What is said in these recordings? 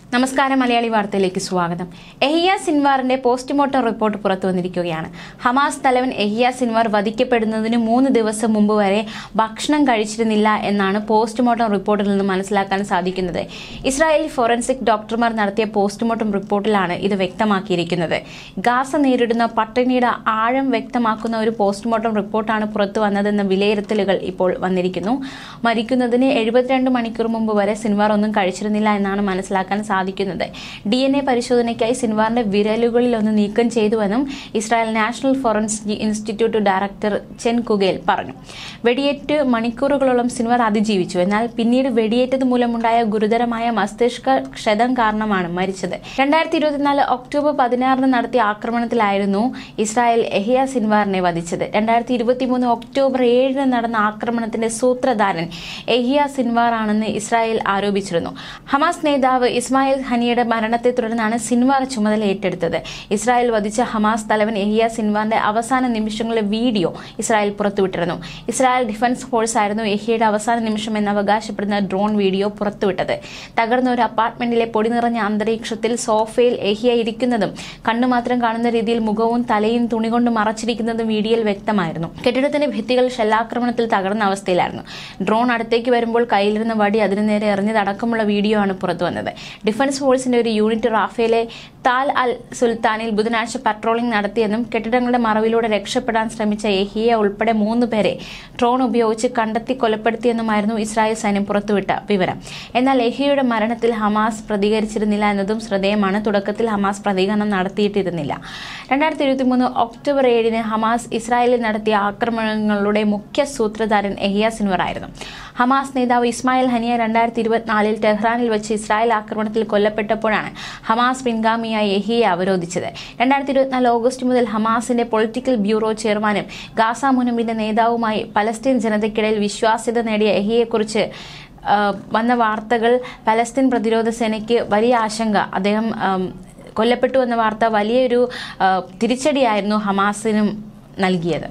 നമസ്കാരം മലയാളി വാർത്തയിലേക്ക് സ്വാഗതം എഹിയ സിൻവാറിന്റെ പോസ്റ്റ്മോർട്ടം റിപ്പോർട്ട് പുറത്തു വന്നിരിക്കുകയാണ് ഹമാസ് തലവൻ എഹിയ സിൻവാർ വധിക്കപ്പെടുന്നതിന് മൂന്ന് ദിവസം മുമ്പ് വരെ ഭക്ഷണം കഴിച്ചിരുന്നില്ല എന്നാണ് പോസ്റ്റ്മോർട്ടം റിപ്പോർട്ടിൽ നിന്ന് മനസ്സിലാക്കാൻ സാധിക്കുന്നത് ഇസ്രായേലി ഫോറൻസിക് ഡോക്ടർമാർ നടത്തിയ പോസ്റ്റ്മോർട്ടം റിപ്പോർട്ടിലാണ് ഇത് വ്യക്തമാക്കിയിരിക്കുന്നത് ഗാസ നേരിടുന്ന പട്ടിണിയുടെ ആഴം വ്യക്തമാക്കുന്ന ഒരു പോസ്റ്റ്മോർട്ടം റിപ്പോർട്ടാണ് പുറത്തു വന്നതെന്ന വിലയിരുത്തലുകൾ ഇപ്പോൾ വന്നിരിക്കുന്നു മരിക്കുന്നതിന് എഴുപത്തിരണ്ട് മണിക്കൂർ മുമ്പ് വരെ സിൻവാർ ഒന്നും കഴിച്ചിരുന്നില്ല എന്നാണ് മനസ്സിലാക്കാൻ സാധിക്കുന്നത് ഡി എൻ എ പരിശോധനയ്ക്കായി സിൻവാറിന്റെ വിരലുകളിൽ ഒന്ന് നീക്കം ചെയ്തുവെന്നും Israel national forensic institute director Chen Kugel പറഞ്ഞു വെടിയേറ്റ് മണിക്കൂറുകളോളം സിൻവാർ അതിജീവിച്ചു എന്നാൽ പിന്നീട് വെടിയേറ്റത് മൂലമുണ്ടായ ഗുരുതരമായ മസ്തിഷ്ക ക്ഷതം കാരണമാണ് മരിച്ചത് രണ്ടായിരത്തി ഇരുപത്തിനാല് ഒക്ടോബർ പതിനാറിന് നടത്തിയ ആക്രമണത്തിലായിരുന്നു ഇസ്രായേൽ എഹിയ സിൻവാറിനെ വധിച്ചത് രണ്ടായിരത്തി ഇരുപത്തിമൂന്ന് ഒക്ടോബർ ഏഴിന് നടന്ന ആക്രമണത്തിന്റെ സൂത്രധാരൻ എഹിയ സിൻവാർ ആണെന്ന് ഇസ്രായേൽ ആരോപിച്ചിരുന്നു ഹമാസ് നേതാവ് ഇസ്മായിൽ ഹനിയുടെ മരണത്തെ തുടർന്നാണ് സിൻവാർ ചുമതല ഏറ്റെടുത്തത് ഇസ്രായേൽ വധിച്ച ഹമാസ് തലവൻ എഹിയ സിൻവാറിന്റെ അവസാന നിമിഷങ്ങളിലെ വീഡിയോ ഇസ്രായേൽ പുറത്തുവിട്ടിരുന്നു ഇസ്രായേൽ ഡിഫൻസ് ഫോഴ്സ് ആയിരുന്നു എഹിയയുടെ അവസാന നിമിഷം എന്ന് അവകാശപ്പെടുന്ന ഡ്രോൺ വീഡിയോ പുറത്തുവിട്ടത് തകർന്ന ഒരു അപ്പാർട്ട്മെന്റിലെ പൊടി നിറഞ്ഞ അന്തരീക്ഷത്തിൽ സോഫയിൽ എഹിയ ഇരിക്കുന്നതും കണ്ണു മാത്രം കാണുന്ന രീതിയിൽ മുഖവും തലയും തുണി കൊണ്ട് മറച്ചിരിക്കുന്നതും വീഡിയോയിൽ വ്യക്തമായിരുന്നു കെട്ടിടത്തിന്റെ ഭിത്തികൾ ഷെല്ലാക്രമണത്തിൽ തകർന്ന അവസ്ഥയിലായിരുന്നു ഡ്രോൺ അടുത്തേക്ക് വരുമ്പോൾ കയ്യിലിരുന്ന വടി അതിനു നേരെ എറിഞ്ഞതടക്കമുള്ള വീഡിയോ ആണ് പുറത്തു വന്നത് ഡിഫൻസ് ഫോഴ്സിന്റെ ഒരു യൂണിറ്റ് റാഫേലെ താൽ അൽ സുൽത്താനിൽ ബുധനാഴ്ച പട്രോളിംഗ് നടത്തിയെന്നും കെട്ടിടങ്ങളുടെ മറവിലൂടെ രക്ഷപ്പെടാൻ ശ്രമിച്ച എഹിയ ഉൾപ്പെടെ മൂന്ന് പേരെ ഡ്രോൺ ഉപയോഗിച്ച് കണ്ടെത്തി കൊലപ്പെടുത്തിയെന്നുമായിരുന്നു ഇസ്രായേൽ സൈന്യം പുറത്തുവിട്ട വിവരം എന്നാൽ എഹിയയുടെ മരണത്തിൽ ഹമാസ് പ്രതികരിച്ചിരുന്നില്ല എന്നതും ശ്രദ്ധേയമാണ് തുടക്കത്തിൽ ഹമാസ് പ്രതികരണം നടത്തിയിട്ടിരുന്നില്ല രണ്ടായിരത്തി ഇരുപത്തി മൂന്ന് ഒക്ടോബർ ഏഴിന് ഹമാസ് ഇസ്രായേലിൽ നടത്തിയ ആക്രമണങ്ങളുടെ മുഖ്യ സൂത്രധാരൻ എഹിയ സിൻവർ ആയിരുന്നു ഹമാസ് നേതാവ് ഇസ്മായിൽ ഹനിയ രണ്ടായിരത്തി ഇരുപത്തിനാലിൽ ടെഹ്റാനിൽ വെച്ച് ഇസ്രായേൽ ആക്രമണത്തിൽ കൊല്ലപ്പെട്ടപ്പോഴാണ് ഹമാസ് പിൻഗാമിയായി എഹിയെ അവരോധിച്ചത് രണ്ടായിരത്തി ഇരുപത്തിനാല് ഓഗസ്റ്റ് മുതൽ ഹമാസിന്റെ പൊളിറ്റിക്കൽ ബ്യൂറോ ചെയർമാനും ഗാസ മുനമ്പിന്റെ നേതാവുമായി പലസ്തീൻ ജനതയ്ക്കിടയിൽ വിശ്വാസ്യത നേടിയ എഹിയെക്കുറിച്ച് ആ, വന്ന വാർത്തകൾ പലസ്തീൻ പ്രതിരോധ സേനയ്ക്ക് വലിയ ആശങ്ക അദ്ദേഹം ആം, കൊല്ലപ്പെട്ടു എന്ന വാർത്ത വലിയൊരു ആ, തിരിച്ചടിയായിരുന്നു ഹമാസിനും നൽകിയത്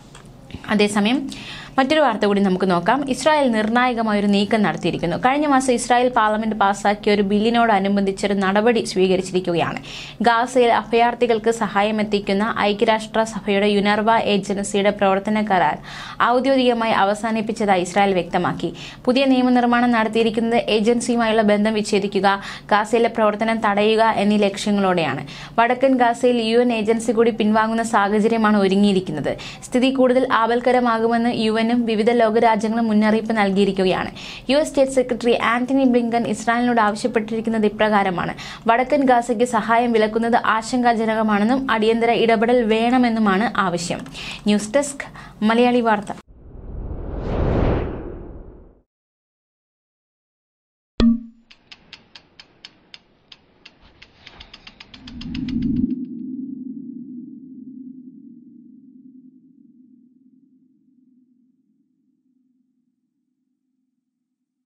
അതേസമയം മറ്റൊരു വാർത്ത കൂടി നമുക്ക് നോക്കാം ഇസ്രായേൽ നിർണായകമായ ഒരു നീക്കം നടത്തിയിരിക്കുന്നു കഴിഞ്ഞ മാസം ഇസ്രായേൽ പാർലമെന്റ് പാസാക്കിയ ഒരു ബില്ലിനോടനുബന്ധിച്ചൊരു നടപടി സ്വീകരിച്ചിരിക്കുകയാണ് ഗാസയിൽ അഭയാർത്ഥികൾക്ക് സഹായം എത്തിക്കുന്ന ഐക്യരാഷ്ട്ര സഭയുടെ യുനർവ ഏജൻസിയുടെ പ്രവർത്തന കരാർ ഔദ്യോഗികമായി അവസാനിപ്പിച്ചതായി ഇസ്രായേൽ വ്യക്തമാക്കി പുതിയ നിയമനിർമ്മാണം നടത്തിയിരിക്കുന്നത് ഏജൻസിയുമായുള്ള ബന്ധം വിച്ഛേദിക്കുക ഗാസയിലെ പ്രവർത്തനം തടയുക എന്നീ ലക്ഷ്യങ്ങളോടെയാണ് വടക്കൻ ഗാസയിൽ യു എൻ ഏജൻസി കൂടി പിൻവാങ്ങുന്ന സാഹചര്യമാണ് ഒരുങ്ങിയിരിക്കുന്നത് സ്ഥിതി കൂടുതൽ ആപൽക്കരമാകുമെന്ന് യു എനും വിവിധ ലോകരാജ്യങ്ങളും മുന്നറിയിപ്പ് നൽകിയിരിക്കുകയാണ് U S state secretary Antony Blinken ഇസ്രായേലിനോട് ആവശ്യപ്പെട്ടിരിക്കുന്നത് ഇപ്രകാരമാണ് വടക്കൻ ഗാസയ്ക്ക് സഹായം വിലക്കുന്നത് ആശങ്കാജനകമാണെന്നും അടിയന്തര ഇടപെടൽ വേണമെന്നുമാണ് ആവശ്യം ന്യൂസ് ഡെസ്ക് മലയാളി വാർത്ത